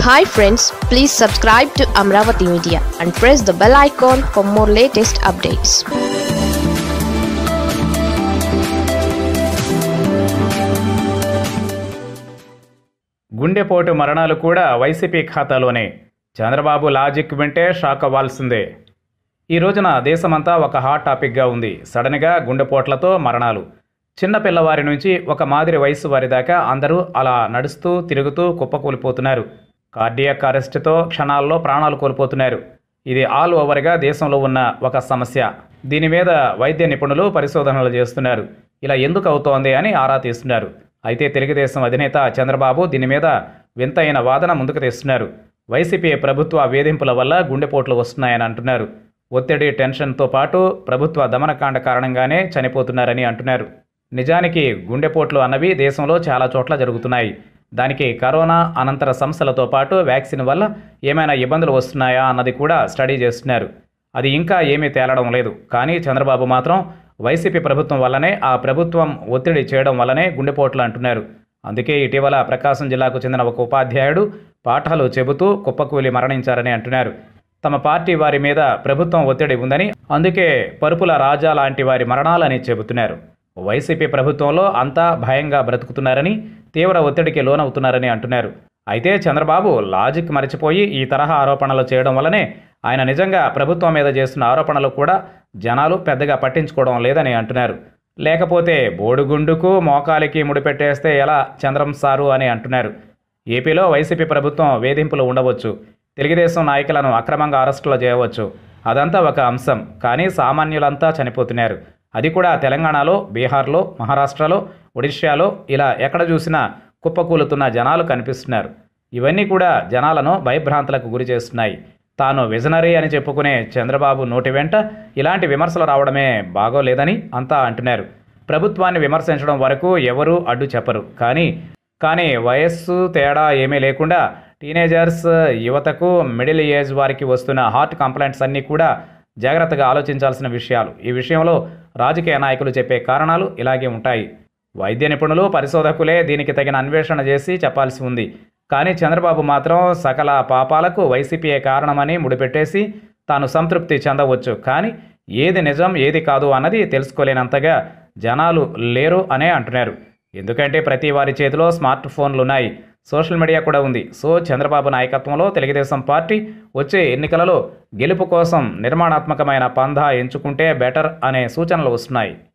hi friends please subscribe to Amaravati media and press the bell icon for more latest updates గుండెపోటు మరణాలు కూడా YCP ఖాతాలోనే Chandrababu logic వింటే shock అవ్వాల్సిందే ఈ రోజున దేశమంతా ఒక హాట్ టాపిక్గా ఉంది సడన్గా గుండెపోట్లతో మరణాలు చిన్న పిల్లవారి నుంచి ఒక మాదిరి వయసు వారి దాకా అందరూ అలా నడుస్తూ తిరుగుతూ కుప్పకూలిపోతున్నారు కార్డియాక్ అరెస్ట్తో క్షణాల్లో ప్రాణాలు కోల్పోతున్నారు ఇది ఆల్ ఓవర్గా దేశంలో ఉన్న ఒక సమస్య దీని మీద వైద్య నిపుణులు పరిశోధనలు చేస్తున్నారు ఇలా ఎందుకు అవుతోంది అని ఆరా తీస్తున్నారు అయితే తెలుగుదేశం అధినేత చంద్రబాబు దీని మీద వింతైన వాదన ముందుకు తెస్తున్నారు వైసీపీ ప్రభుత్వ వేధింపుల వల్ల గుండెపోట్లు వస్తున్నాయని అంటున్నారు ఒత్తిడి టెన్షన్తో పాటు ప్రభుత్వ దమనకాండ కారణంగానే చనిపోతున్నారని అంటున్నారు నిజానికి గుండెపోట్లు అన్నవి దేశంలో చాలా చోట్ల జరుగుతున్నాయి దానికి కరోనా అనంతర సమస్యలతో పాటు వ్యాక్సిన్ వల్ల ఏమైనా ఇబ్బందులు వస్తున్నాయా అన్నది కూడా స్టడీ చేస్తున్నారు అది ఇంకా ఏమీ తేలడం లేదు కానీ చంద్రబాబు మాత్రం వైసీపీ ప్రభుత్వం వల్లనే ఆ ప్రభుత్వం ఒత్తిడి చేయడం వల్లనే గుండెపోట్లు అంటున్నారు అందుకే ఇటీవల ప్రకాశం జిల్లాకు చెందిన ఒక ఉపాధ్యాయుడు పాఠాలు చెబుతూ కుప్పకూలి మరణించారని అంటున్నారు తమ పార్టీ వారి మీద ప్రభుత్వం ఒత్తిడి ఉందని అందుకే పరుపుల రాజా లాంటి వారి మరణాలని చెబుతున్నారు వైసీపీ ప్రభుత్వంలో అంతా భయంగా బ్రతుకుతున్నారని తీవ్ర ఒత్తిడికి లోనవుతున్నారని అంటున్నారు అయితే చంద్రబాబు లాజిక్ మరచిపోయి ఈ తరహా ఆరోపణలు చేయడం వల్లనే ఆయన నిజంగా ప్రభుత్వం మీద చేస్తున్న ఆరోపణలు కూడా జనాలు పెద్దగా పట్టించుకోవడం లేదని అంటున్నారు లేకపోతే బోడుగుండుకు మోకాలికి ముడిపెట్టేస్తే ఎలా చంద్రం సారు అని అంటున్నారు ఏపీలో వైసీపీ ప్రభుత్వం వేధింపులు ఉండవచ్చు తెలుగుదేశం నాయకులను అక్రమంగా అరెస్టులు చేయవచ్చు అదంతా ఒక అంశం కానీ సామాన్యులంతా చనిపోతున్నారు అది కూడా తెలంగాణలో బీహార్లో మహారాష్ట్రలో ఒడిశాలో ఇలా ఎక్కడ చూసినా కుప్పకూలుతున్న జనాలు కనిపిస్తున్నారు ఇవన్నీ కూడా జనాలను భయభ్రాంతులకు గురి చేస్తున్నాయి తాను విజనరీ అని చెప్పుకునే చంద్రబాబు నోటి వెంట ఇలాంటి విమర్శలు రావడమే బాగోలేదని అంతా అంటున్నారు ప్రభుత్వాన్ని విమర్శించడం వరకు ఎవరూ అడ్డు చెప్పరు కానీ కానీ వయస్సు తేడా ఏమీ లేకుండా టీనేజర్స్ యువతకు మిడిల్ ఏజ్ వారికి వస్తున్న హార్ట్ కంప్లైంట్స్ అన్నీ కూడా జాగ్రత్తగా ఆలోచించాల్సిన విషయాలు ఈ విషయంలో రాజకీయ నాయకులు చెప్పే కారణాలు ఇలాగే ఉంటాయి వైద్య నిపుణులు పరిశోధకులే దీనికి తగిన అన్వేషణ చేసి చెప్పాల్సి ఉంది కానీ చంద్రబాబు మాత్రం సకల పాపాలకు వైసీపీయే కారణమని ముడిపెట్టేసి తాను సంతృప్తి చెందవచ్చు కానీ ఏది నిజం ఏది కాదు అన్నది తెలుసుకోలేనంతగా జనాలు లేరు అనే అంటున్నారు ఎందుకంటే ప్రతి వారి చేతిలో స్మార్ట్ ఫోన్లు ఉన్నాయి సోషల్ మీడియా కూడా ఉంది సో చంద్రబాబు నాయకత్వంలో తెలుగుదేశం పార్టీ వచ్చే ఎన్నికలలో గెలుపు కోసం నిర్మాణాత్మకమైన పంధా ఎంచుకుంటే బెటర్ అనే సూచనలు వస్తున్నాయి